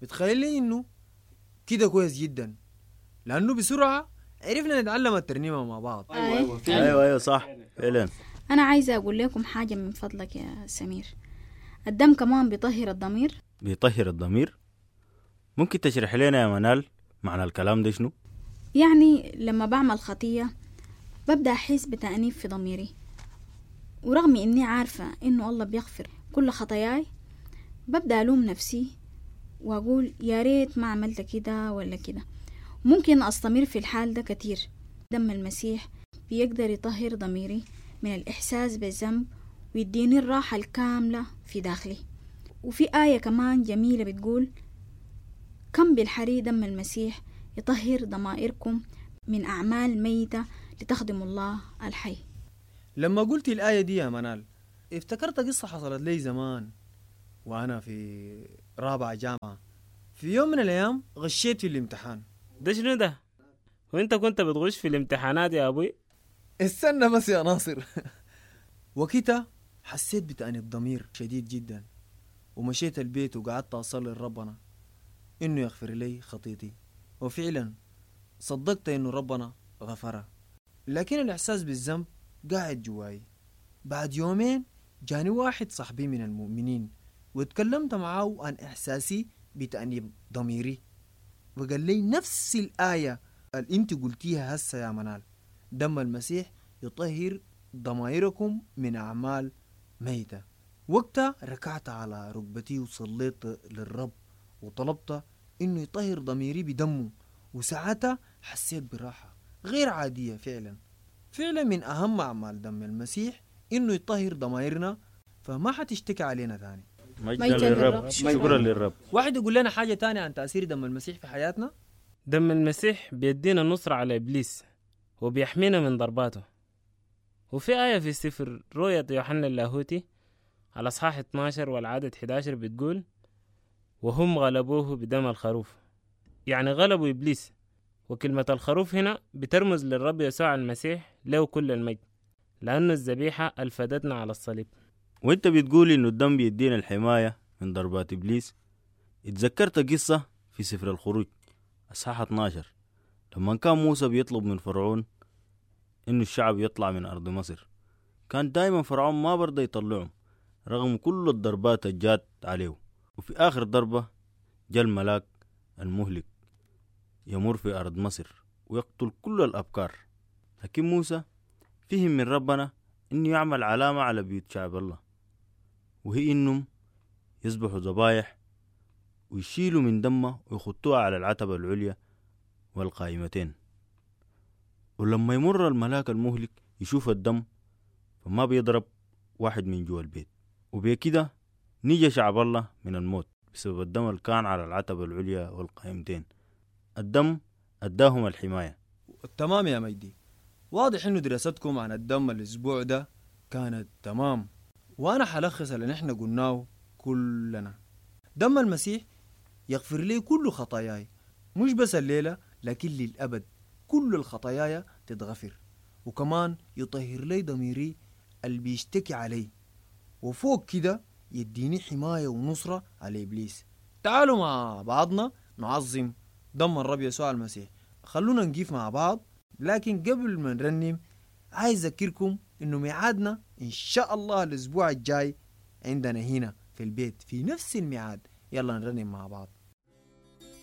بتخيل لي انه كده كويس جدا لانه بسرعه عرفنا نتعلم الترنيمه مع بعض أيوة. ايوه ايوه صح فعلا أنا عايزة أقول لكم حاجة من فضلك يا سمير الدم كمان بيطهر الضمير بيطهر الضمير ممكن تشرح لنا يا منال معنى الكلام ده شنو يعني لما بعمل خطية ببدأ أحس بتأنيب في ضميري ورغم إني عارفة إنه الله بيغفر كل خطاياي ببدأ ألوم نفسي وأقول يا ريت ما عملت كده ولا كده ممكن أستمر في الحال ده كتير دم المسيح بيقدر يطهر ضميري من الإحساس بالذنب ويديني الراحة الكاملة في داخلي وفي آية كمان جميلة بتقول كم بالحري دم المسيح يطهر ضمائركم من أعمال ميتة لتخدموا الله الحي لما قلت الآية دي يا منال افتكرت قصة حصلت لي زمان وأنا في رابعة جامعة في يوم من الأيام غشيت في الامتحان ده شنو ده وانت كنت بتغش في الامتحانات يا ابوي استنى بس يا ناصر وكتا حسيت بتأنيب ضمير شديد جدا ومشيت البيت وقعدت أصلي لربنا إنه يغفر لي خطيتي وفعلا صدقت إنه ربنا غفرها لكن الإحساس بالذنب قاعد جواي بعد يومين جاني واحد صاحبي من المؤمنين واتكلمت معاه عن إحساسي بتأنيب ضميري وقال لي نفس الآية اللي انت قلتيها هسه يا منال دم المسيح يطهر ضمائركم من أعمال ميتة وقتها ركعت على ركبتي وصليت للرب وطلبت إنه يطهر ضميري بدمه وساعتها حسيت براحة غير عادية فعلا فعلا من أهم أعمال دم المسيح إنه يطهر ضمائرنا فما حتشتكي علينا تاني مجدا مجداً للرب للرب. شكرا للرب واحد يقول لنا حاجة تانية عن تأثير دم المسيح في حياتنا دم المسيح بيدينا نصرة على إبليس وبيحمينا من ضرباته وفي آية في سفر رؤية يوحنا اللاهوتي على أصحاح 12 والعدد 11 بتقول وهم غلبوه بدم الخروف يعني غلبوا إبليس وكلمة الخروف هنا بترمز للرب يسوع المسيح له كل المجد لأنه الذبيحة الفدتنا على الصليب وانت بتقول انه الدم بيدينا الحماية من ضربات ابليس اتذكرت قصة في سفر الخروج اصحاح 12 لما كان موسى بيطلب من فرعون انه الشعب يطلع من ارض مصر كان دايما فرعون ما برضى يطلعهم رغم كل الضربات الجات عليه وفي اخر ضربة جاء الملاك المهلك يمر في ارض مصر ويقتل كل الابكار لكن موسى فهم من ربنا انه يعمل علامة على بيوت شعب الله وهي انهم يذبحوا ذبايح ويشيلوا من دمه ويخطوها على العتبة العليا والقائمتين ولما يمر الملاك المهلك يشوف الدم فما بيضرب واحد من جوا البيت وبكده نجى شعب الله من الموت بسبب الدم اللي كان على العتبة العليا والقائمتين الدم أداهم الحماية تمام يا مجدي واضح انه دراستكم عن الدم الاسبوع ده كانت تمام وانا حلخص اللي نحن قلناه كلنا دم المسيح يغفر لي كل خطاياي مش بس الليلة لكن للأبد كل الخطاياي تتغفر وكمان يطهر لي ضميري اللي بيشتكي علي وفوق كده يديني حماية ونصرة على إبليس تعالوا مع بعضنا نعظم دم الرب يسوع المسيح خلونا نقيف مع بعض لكن قبل ما نرنم عايز أذكركم إنه ميعادنا إن شاء الله الأسبوع الجاي عندنا هنا في البيت في نفس الميعاد يلا نرنم مع بعض